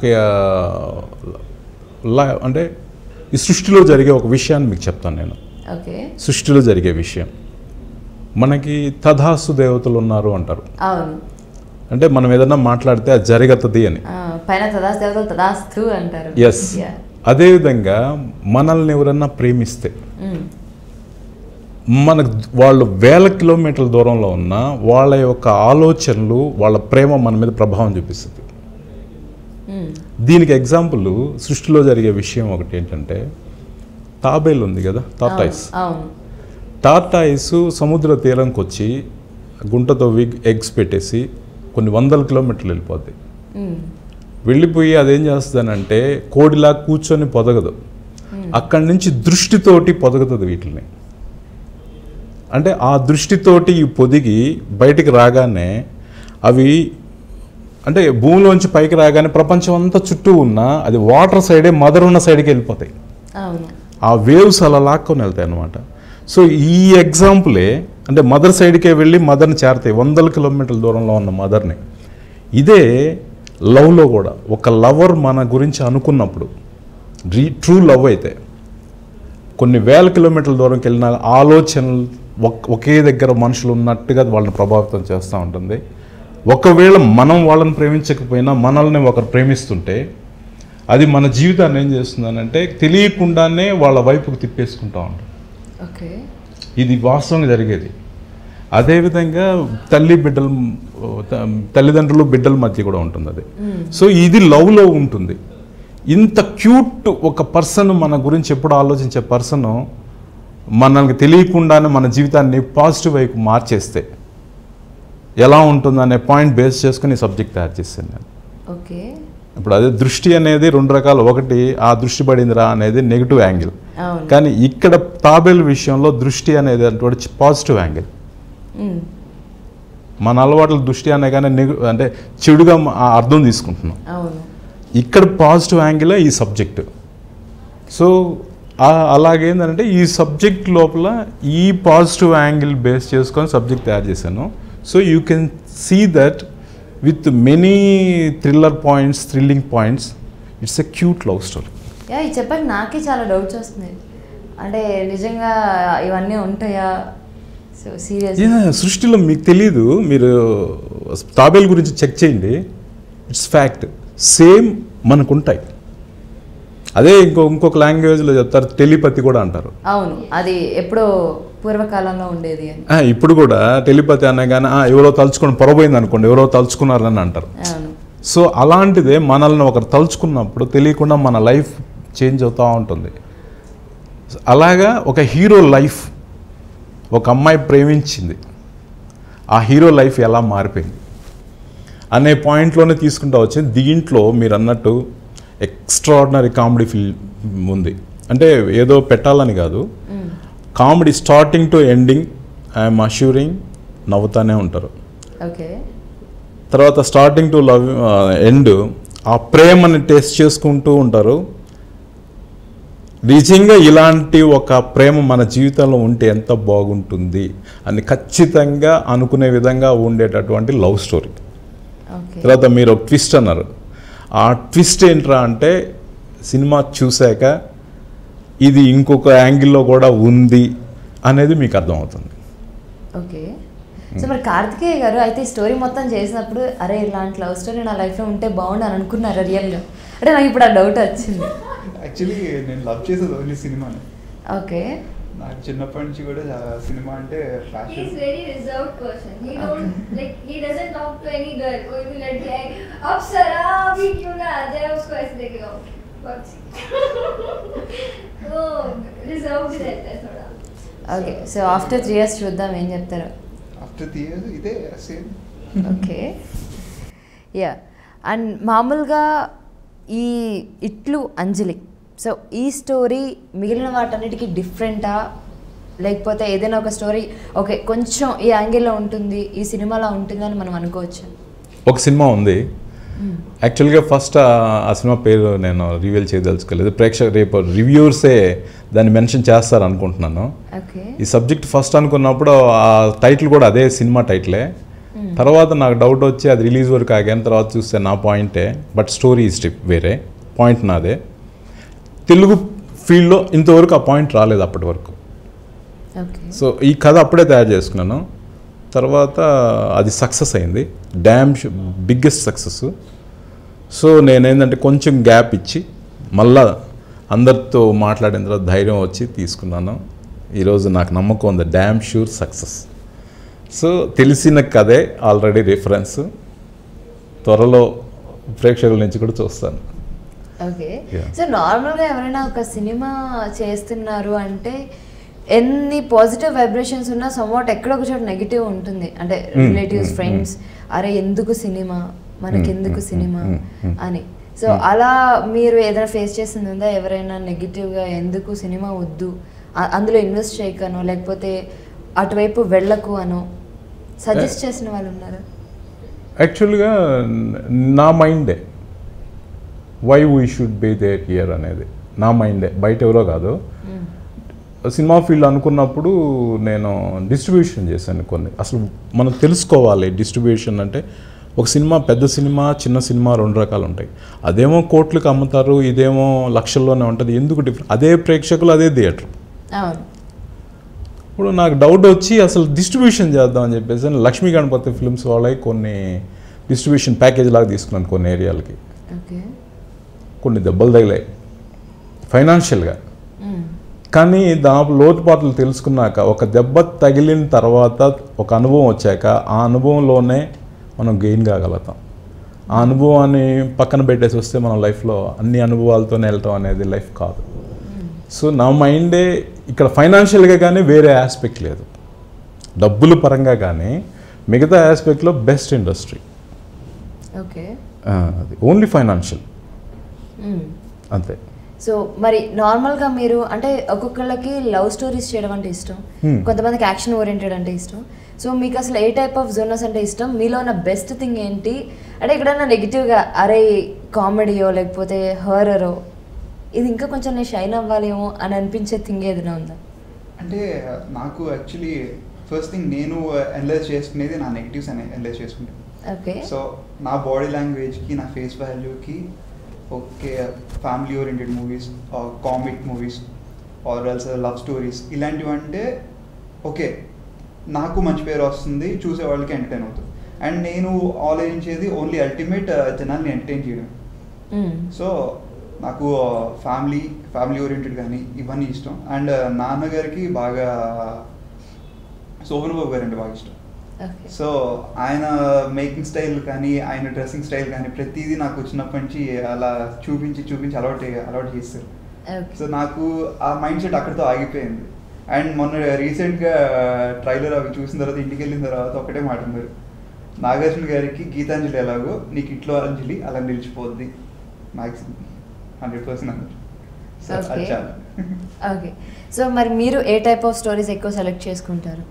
లా- అంటే ఈ సృష్టిలో జరిగే ఒక విషయాన్ని మీకు చెప్తాను నేను ఓకే సృష్టిలో జరిగే విషయం మనకి తథాస్తు దేవతలు ఉన్నారు అంటారు అవును అంటే మనం ఏదన్నా మాట్లాడితే అది జరగతుంది అని ఆ, పైన తదాస్ దేవతలు తదాస్తు అంటారు ఎస్ Yeah. అదేవిధంగా మనల్ని ఎవరన్నా ప్రేమిస్తే Mm. మనకు వాళ్ళు వేల కిలోమీటర్ల దూరంలో ఉన్న వాళ్ళ యొక్క ఆలోచనలు వాళ్ళ ప్రేమ మన మీద ప్రభావం చూపిస్తుంది Mm. దీనికి ఎగ్జాంపుల్ సృష్టిలో జరిగే విషయం ఒకటి ఏంటంటే తాబేలు ఉంది కదా టార్టాయిస్ అవును టార్టాయిస్ సముద్ర తీరంకి వచ్చి గుంటతో విగ్ ఎగ్స్ పెట్టేసి కొన్ని వందల కిలోమీటర్లు వెళ్ళిపోద్ది Mm. వెళ్ళిపోయి అదేం చేస్తుందనంటే కోడిలా కూర్చొని పొదగదు అక్కడి నుంచి దృష్టితోటి పొదగుతుంది వీటిని అంటే ఆ దృష్టితోటి ఈ పొదిగి బయటికి రాగానే అవి అంటే భూమిలోంచి పైకి రాగానే ప్రపంచం అంతా చుట్టూ ఉన్న అది వాటర్ సైడే మదర్ ఉన్న సైడ్కి వెళ్ళిపోతాయి అవును ఆ వేవ్స్ అలా లాక్కొని వెళ్తాయి అనమాట సో ఈ ఎగ్జాంపులే అంటే మదర్ సైడ్కే వెళ్ళి మదర్ని చేరతాయి వందల కిలోమీటర్ల దూరంలో ఉన్న మదర్ని ఇదే లవ్లో కూడా ఒక లవర్ మన గురించి అనుకున్నప్పుడు రీ ట్రూ లవ్ అయితే కొన్ని వేల కిలోమీటర్ల దూరంకి వెళ్ళిన ఆలోచనలు ఒక్- ఒకే దగ్గర మనుషులు ఉన్నట్టుగా అది వాళ్ళని ప్రభావితం చేస్తూ ఉంటుంది ఒకవేళ మనం వాళ్ళని ప్రేమించకపోయినా మనల్ని ఒకరు ప్రేమిస్తుంటే అది మన జీవితాన్ని ఏం చేస్తుందనంటే తెలియకుండానే వాళ్ళ వైపుకు తిప్పేసుకుంటా ఉంటాం ఓకే ఇది వాస్తవంగా జరిగేది అదేవిధంగా తల్లి బిడ్డల త- తల్లిదండ్రులు బిడ్డల మధ్య కూడా ఉంటుంది అది సో ఇది లవ్లో ఉంటుంది ఇంత క్యూట్ ఒక పర్సన్ మన గురించి ఎప్పుడు ఆలోచించే పర్సన్ మనల్ని తెలియకుండానే మన జీవితాన్ని పాజిటివ్ వైపు మార్చేస్తే ఎలా ఉంటుందనే పాయింట్ బేస్ చేసుకుని సబ్జెక్ట్ తయారు చేశాను నేను ఓకే ఇప్పుడు అదే దృష్టి అనేది రెండు రకాలు ఒకటి ఆ దృష్టి పడిందిరా అనేది నెగిటివ్ యాంగిల్ అవును కానీ ఇక్కడ తాబేల్ విషయంలో దృష్టి అనేది అటువంటి పాజిటివ్ యాంగిల్ Mm. మన అలవాట్ల దృష్టి అనే కానీ నెగ అంటే చెడుగా మ- ఆ అర్థం తీసుకుంటున్నాం అవును ఇక్కడ పాజిటివ్ యాంగిలే ఈ సబ్జెక్ట్ సో ఆ- అలాగేందంటే ఈ సబ్జెక్ట్ లోపల ఈ పాజిటివ్ యాంగిల్ బేస్ చేసుకొని సబ్జెక్ట్ తయారు చేశాను so you can see that with many thriller points thrilling points it's a cute love story yeah ఇది చెప్పాక నాకే చాలా డౌట్స్ వస్తున్నాయి అంటే నిజంగా ఇవన్నీ ఉంటాయా సో సీరియస్ యా, సృష్టిలో మీకు తెలియదు మీరు తాబేల్ గురించి చెక్ చేయండి ఇట్స్ ఫ్యాక్ట్ సేమ్ మనకుంటాయి అదే ఇంకో ఇంకొక లాంగ్వేజ్లో చెప్తారు టెలిపతి కూడా అంటారు అవును అది ఎప్పుడో పూర్వకాలంలో ఉండేది అని ఆ, ఇప్పుడు కూడా టెలిపతి అనగానే "ఆ, ఎవరో తలుచుకొని పొరపోయింది అనుకోండి ఎవరో తలుచుకున్నారని అంటారు అవును సో అలాంటిదే మనల్ని ఒకరు తలుచుకున్నప్పుడు తెలియకుండా మన లైఫ్ చేంజ్ అవుతూ ఉంటుంది అలాగా ఒక హీరో లైఫ్ ఒక అమ్మాయి ప్రేమించింది ఆ హీరో లైఫ్ ఎలా మారిపోయింది అనే పాయింట్లోనే తీసుకుంటా వచ్చింది దీంట్లో మీరు అన్నట్టు ఎక్స్ట్రాడినరీ కామెడీ ఫిల్మ్ ఉంది అంటే ఏదో పెట్టాలని కాదు comedy starting to ending I'm assuring నవ్వుతానే ఉంటారు ఓకే తర్వాత స్టార్టింగ్ టు లవ్ ఎండ్ ఆ ప్రేమని టేస్ట్ చేసుకుంటూ ఉంటారు నిజంగా ఇలాంటి ఒక ప్రేమ మన జీవితంలో ఉంటే ఎంత బాగుంటుంది అని ఖచ్చితంగా అనుకునే విధంగా ఉండేటటువంటి లవ్ స్టోరీ ఓకే తర్వాత మీరు ఒక ట్విస్ట్ అన్నారు ఆ ట్విస్ట్ ఏంట్రా అంటే సినిమా చూశాక ఇది ఇంకొక యాంగిల్లో కూడా ఉంది అనేది మీకు అర్థమవుతుంది ఓకే సో మరి కార్తికేయ గారు అయితే ఈ స్టోరీ మొత్తం చేసినప్పుడు అరే ఇలాంటి లవ్ స్టోరీ నా లైఫ్లో ఉంటే బాగుండు అని అనుకున్నారా రియల్గా అంటే నాకు ఇప్పుడు ఆ డౌట్ వచ్చింది యాక్చువల్లీ నేను లవ్ చేసేది ఓన్లీ సినిమాని ఓకే నాకు చిన్నప్పటి నుంచి కూడా చా- సినిమా అంటే He's fashion very reserved person. He don't like he doesn't talk to any girl. कोई भी लड़की आए अब सरा भी क्यों ना आ जाए उसको ऐसे देखेगा बस वो रिजर्व भी रहता है थोड़ा okay so after three years చూద్దాం ఏం చెప్తారు ఆఫ్టర్ త్రీ ఇయర్స్ ఇదే సేమ్ ఓకే యా అండ్ మామూలుగా ఈ ఇట్లు అంజలి సో ఈ స్టోరీ మిగిలిన వాటన్నిటికీ డిఫరెంటా లేకపోతే ఏదైనా ఒక స్టోరీ ఓకే కొంచెం ఈ యాంగిల్లో ఉంటుంది ఈ సినిమాలో ఉంటుంది అని మనం అనుకోవచ్చు ఒక సినిమా ఉంది యాక్చువల్గా ఫస్ట్ ఆ సినిమా పేరు నేను రివీల్ చేయదలుచుకోలేదు ప్రేక్షక రేపు రివ్యూర్సే దాన్ని మెన్షన్ చేస్తారు అనుకుంటున్నాను ఓకే ఈ సబ్జెక్ట్ ఫస్ట్ అనుకున్నప్పుడు ఆ టైటిల్ కూడా అదే సినిమా టైటిలే తర్వాత నాకు డౌట్ వచ్చి అది రిలీజ్ వరకు ఆగాను తర్వాత చూస్తే నా పాయింటే బట్ స్టోరీ ఇస్ వేరే పాయింట్ నాదే తెలుగు ఫీల్డ్లో ఇంతవరకు ఆ పాయింట్ రాలేదు అప్పటి వరకు ఓకే సో ఈ కథ అప్పుడే తయారు చేసుకున్నాను తర్వాత అది సక్సెస్ అయింది డ్యామ్ బిగ్గెస్ట్ సక్సెస్ సో నేనేంటంటే కొంచెం గ్యాప్ ఇచ్చి మళ్ళా అందరితో మాట్లాడిన తర్వాత ధైర్యం వచ్చి తీసుకున్నాను ఈరోజు నాకు నమ్మకం ఉంది డ్యామ్ షూర్ సక్సెస్ సో తెలిసిన కథే ఆల్రెడీ రిఫరెన్స్ త్వరలో ప్రేక్షకుల నుంచి కూడా చూస్తాను ఓకే Yeah. సో నార్మల్గా ఎవరైనా ఒక సినిమా చేస్తున్నారు అంటే ఎన్ని పాజిటివ్ వైబ్రేషన్స్ ఉన్నా సమ్వాట్ ఎక్కడో ఒక చోట నెగిటివ్ ఉంటుంది అంటే Mm, రిలేటివ్స్ mm, ఫ్రెండ్స్ అరే ఎందుకు సినిమా మనకెందుకు mm, సినిమా mm, mm. అని సో అలా మీరు ఏదైనా ఫేస్ చేసింది ఉందా ఎవరైనా నెగిటివ్గా ఎందుకు సినిమా వద్దు అ- అందులో ఇన్వెస్ట్ చేయకనో లేకపోతే అటువైపు వెళ్ళకు అనో సజెస్ట్ చేసిన వాళ్ళు ఉన్నారా యాక్చువల్గా నా మైండే why we should be there here అనేది నా మైండే బయట ఎవరో కాదు సినిమా ఫీల్డ్ అనుకున్నప్పుడు నేను డిస్ట్రిబ్యూషన్ చేశాను కొన్ని అసలు మనం తెలుసుకోవాలి డిస్ట్రిబ్యూషన్ అంటే ఒక సినిమా పెద్ద సినిమా చిన్న సినిమా రెండు రకాలు ఉంటాయి అదేమో కోట్లకు అమ్ముతారు ఇదేమో లక్షల్లోనే ఉంటుంది ఎందుకు డిఫరెంట్ అదే ప్రేక్షకులు అదే థియేటర్ అవును ఇప్పుడు నాకు డౌట్ వచ్చి అసలు డిస్ట్రిబ్యూషన్ చేద్దాం అని చెప్పేసి నేను లక్ష్మీ గణపతి ఫిల్మ్స్ వాళ్ళకి కొన్ని డిస్ట్రిబ్యూషన్ ప్యాకేజ్ లాగా తీసుకున్నాను కొన్ని ఏరియాలకి ఓకే కొన్ని దెబ్బలు తగిలాయి ఫైనాన్షియల్గా కానీ దాని లోతుపాట్లు తెలుసుకున్నాక ఒక దెబ్బ తగిలిన తర్వాత ఒక అనుభవం వచ్చాక ఆ అనుభవంలోనే మనం గెయిన్ కాగలుగుతాం ఆ అనుభవాన్ని పక్కన పెట్టేసి వస్తే మన లైఫ్లో అన్ని అనుభవాలతోనే వెళ్తాం అనేది లైఫ్ కాదు సో నా మైండే ఇక్కడ ఫైనాన్షియల్గా కానీ వేరే ఆస్పెక్ట్ లేదు డబ్బుల పరంగా కానీ మిగతా ఆస్పెక్ట్లో బెస్ట్ ఇండస్ట్రీ ఓకే అది ఓన్లీ ఫైనాన్షియల్ అంతే సో మరి నార్మల్గా మీరు అంటే ఒక్కొక్కళ్ళకి లవ్ స్టోరీస్ చేయడం అంటే ఇష్టం Hmm. కొంతమందికి యాక్షన్ ఓరియంటెడ్ అంటే ఇష్టం సో మీకు అసలు ఏ టైప్ ఆఫ్ జోనర్స్ అంటే ఇష్టం మీలో ఉన్న బెస్ట్ థింగ్ ఏంటి అంటే ఎక్కడైనా నెగిటివ్గా అరే కామెడీయో లేకపోతే హర్రరో ఇది ఇంకా కొంచెం నేను షైన్ అవ్వాలేమో అని అనిపించే థింగ్ ఏదైనా ఉందా అంటే నాకు యాక్చువల్లీ ఫస్ట్ థింగ్ నేను అనలైజ్ చేసుకునేది నా నెగిటివ్స్ అని అనలైజ్ చేసుకుంటాను ఓకే సో నా బాడీ లాంగ్వేజ్కి నా ఫేస్ వాల్యూకి okay family oriented movies comic movies or else love stories ఇలాంటివి అంటే ఓకే నాకు మంచి పేరు వస్తుంది చూసే వాళ్ళకి ఎంటర్టైన్ అవుతుంది అండ్ నేను ఆలోచించేది ఓన్లీ అల్టిమేట్ జనాల్ని ఎంటర్టైన్ చేయడం సో నాకు ఫ్యామిలీ ఫ్యామిలీ ఓరియంటెడ్ కానీ ఇవన్నీ ఇష్టం అండ్ నాన్నగారికి బాగా శోభన్ బాబు గారు అంటే బాగా ఇష్టం ఓకే సో ఆయన మేకింగ్ స్టైల్ కానీ ఆయన డ్రెస్సింగ్ స్టైల్ కానీ ప్రతిదీ నాకు చిన్నప్పటి నుంచి అలా చూపించి చూపించి అలవాటు అలవాటు చేస్తారు ఓకే సో నాకు ఆ మైండ్ సెట్ అక్కడితో ఆగిపోయింది అండ్ మొన్న రీసెంట్గా ట్రైలర్ అవి చూసిన తర్వాత ఇంటికి వెళ్ళిన తర్వాత ఒకటే మాట ఉన్నారు నాగార్జున గారికి గీతాంజలి ఎలాగో నీకు ఇట్లో అంజలి అలా నిలిచిపోద్ది మ్యాక్సిమం హండ్రెడ్ పర్సెంట్ అన్నారు సో అది Okay. చాలు ఓకే సో మరి మీరు ఏ టైప్ ఆఫ్ స్టోరీస్ ఎక్కువ సెలెక్ట్ చేసుకుంటారు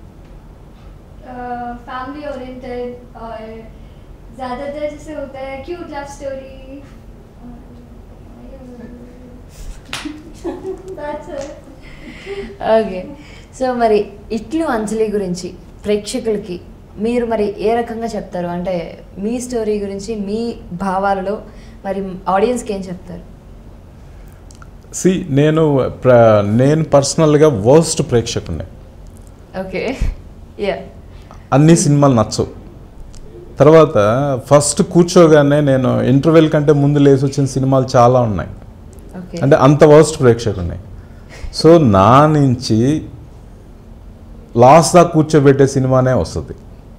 फैमिली ओरिएंटेड और ज़्यादातर जैसे होता है cute love story That's it. Okay so మరి ఇట్లు అంజలి గురించి ప్రేక్షకులకి మీరు మరి ఏ రకంగా చెప్తారు అంటే మీ స్టోరీ గురించి మీ భావాలలో మరి ఆడియన్స్కి ఏం చెప్తారు సి నేను ప్ర నేను పర్సనల్గా వర్స్ట్ ప్రేక్షకుడిని ఓకే యా అన్ని సినిమాలు నచ్చవు తర్వాత ఫస్ట్ కూర్చోగానే నేను ఇంటర్వెల్ కంటే ముందు లేసి వచ్చిన సినిమాలు చాలా ఉన్నాయి ఓకే అంటే అంత వర్స్ట్ ప్రేక్షకుడిని సో నా నుంచి లాస్ట్ దాకా కూర్చోబెట్టే సినిమానే వస్తుంది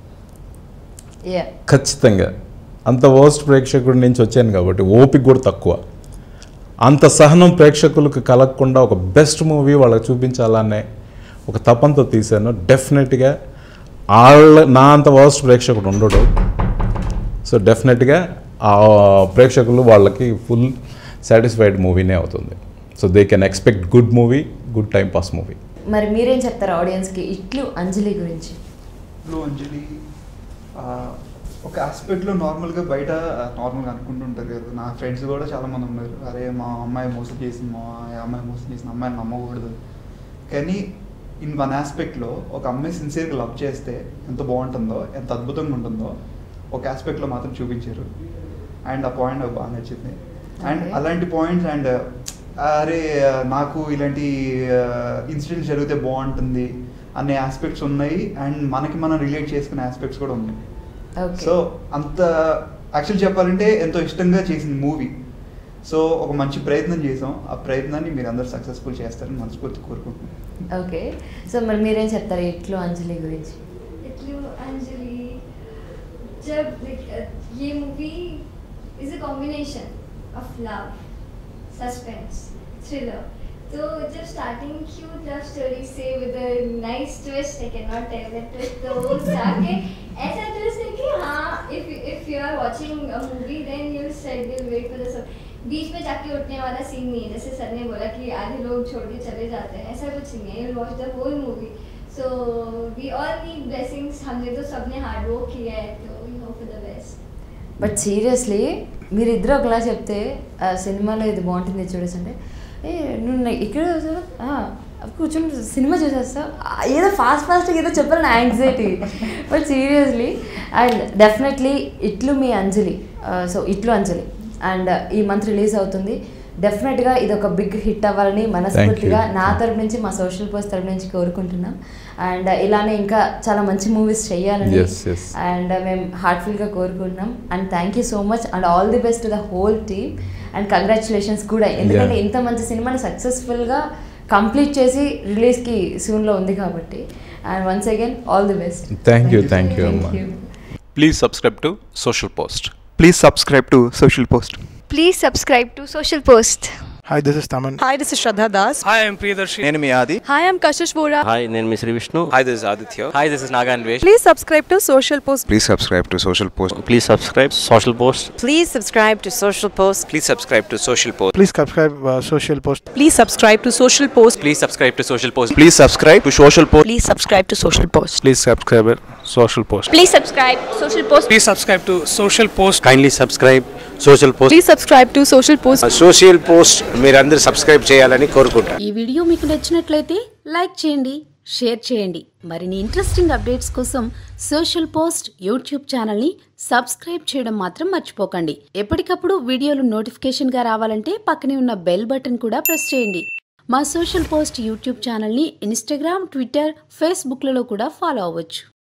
యా ఖచ్చితంగా అంత వర్స్ట్ ప్రేక్షకుడి నుంచి వచ్చాను కాబట్టి ఓపిక కూడా తక్కువ అంత సహనం ప్రేక్షకులకు కలగకుండా ఒక బెస్ట్ మూవీ వాళ్ళకి చూపించాలనే ఒక తపంతో తీశాను డెఫినెట్గా వాళ్ళ నా అంత వర్స్ట్ ప్రేక్షకుడు ఉండడు సో డెఫినెట్గా ఆ ప్రేక్షకులు వాళ్ళకి ఫుల్ సాటిస్ఫైడ్ మూవీనే అవుతుంది so they can expect good movie good time pass movie మరి మీరేం చెప్తారు ఆడియన్స్కి ఇట్లు అంజలి గురించి ఇప్పుడు అంజలి ఆ, ఒక ఆస్పెక్ట్లో నార్మల్గా బయట నార్మల్గా అనుకుంటుంటారు కదా నా ఫ్రెండ్స్ కూడా చాలా మంది ఉన్నారు అరే మా అమ్మాయి మోసం చేసింది మా అమ్మాయి మోసం చేసిన అమ్మాయిని నమ్మకూడదు కానీ ఇన్ వన్ ఆస్పెక్ట్లో ఒక అమ్మాయి సిన్సియర్గా లవ్ చేస్తే ఎంత బాగుంటుందో ఎంత అద్భుతంగా ఉంటుందో ఒక ఆస్పెక్ట్లో మాత్రం చూపించారు అండ్ ఆ పాయింట్ నాకు బాగా నచ్చింది అండ్ Okay. అలాంటి పాయింట్స్ అండ్ అరే నాకు ఇలాంటి ఇన్సిడెంట్స్ జరిగితే బాగుంటుంది అనే ఆస్పెక్ట్స్ ఉన్నాయి అండ్ మనకి మనం రిలేట్ చేసుకునే ఆస్పెక్ట్స్ కూడా ఉన్నాయి ఓకే సో అంత యాక్చువల్ చెప్పాలంటే ఎంతో ఇష్టంగా చేసింది మూవీ సో ఒక మంచి ప్రయత్నం చేసాం ఆ ప్రయత్నాన్ని మీరు అందరు సక్సెస్ఫుల్ చేస్తారని మనస్ఫూర్తి కోరుకుంటున్నాం ఓకే సో మరి మీరేం చెప్తారు ఇట్లు అంజలి గురించి इतलू अंजलि जब like, uh, ये movie is a combination of love suspense thriller तो जब स्टार्टिंग क्यूट लव स्टोरी से with a nice twist I can not tell that twist तो वो जाके ऐसा ट्विस्ट है कि हाँ if if you are watching a movie then you will set will wait for the सब बीच में जाके उठने वाला सीन नहीं है जैसे सर ने बोला कि आधे लोग छोड़ के चले जाते हैं ऐसा कुछ नहीं है you watch the whole movie so we all need blessings हमने तो सबने हार्ड वर्क किया है तो we hope for the best but seriously మీరిద్దరు ఒకలా చెప్తే ఆ సినిమాలో ఇది బాగుంటుంది చూడేసి అంటే ఏ నువ్వు నా- ఇక్కడ చూసావా? ఆ, కూర్చొని సినిమా చూసేస్తా ఆ, ఏదో ఫాస్ట్ ఫాస్ట్గా ఏదో చెప్పాలని anxiety but seriously and definitely Itlu మీ అంజలి సో ఇట్లు అంజలి అండ్ ఈ మంత్ రిలీజ్ అవుతుంది డెఫినెట్గా ఇది ఒక బిగ్ హిట్ అవ్వాలని మనస్ఫూర్తిగా నా తరపు నుంచి మా సోషల్ పోస్ట్ తరపు నుంచి కోరుకుంటున్నాం అండ్ ఇలానే ఇంకా చాలా మంచి మూవీస్ చేయాలని Yes, yes. అండ్ మేము హార్ట్ఫుల్గా కోరుకుంటున్నాం and thank you so much and all the best to the whole team and congratulations కూడా ఎందుకంటే Yeah. ఇంత మంచి సినిమాని సక్సెస్ఫుల్గా కంప్లీట్ చేసి రిలీజ్కి సూన్లో ఉంది కాబట్టి and once again all the best thank you thank you అమ్మా Please subscribe to Social Post. Please subscribe to social post Please subscribe to Social Post. Hi, this is Taman. Hi, this is Shraddha Das. Hi, I'm Priyadarshi. నేను మీ ఆది Hi, I'm Kashish Vora. Hi నేను మీ Sree Vishnu Hi, this is Aditya. Hi this is Naganvesh Please subscribe to Social Post. Please subscribe to social post please subscribe social post Please subscribe to Social Post. Please subscribe to Social Post. Please subscribe uh, Social Post. Please subscribe to Social Post. Please subscribe to Social Post. Please subscribe to social post Please subscribe to Social Post. Please subscribe Social Post. Please subscribe Social Post. Please subscribe to Social Post. Kindly subscribe social post Please subscribe to Social Post. Social post మీరందరూ subscribe చేయాలని కోరుకుంటున్నాను ఈ video మీకు నచ్చినట్లయితే like చేయండి share చేయండి మరిన్ని interesting updates కోసం సోషల్ పోస్ట్ యూట్యూబ్ ఛానల్ని సబ్స్క్రైబ్ చేయడం మాత్రం మర్చిపోకండి ఎప్పటికప్పుడు వీడియోలు నోటిఫికేషన్గా రావాలంటే పక్కనే ఉన్న బెల్ బటన్ కూడా ప్రెస్ చేయండి మా సోషల్ పోస్ట్ యూట్యూబ్ ఛానల్ని ఇన్స్టాగ్రామ్ ట్విట్టర్ ఫేస్బుక్లలో కూడా ఫాలో అవ్వచ్చు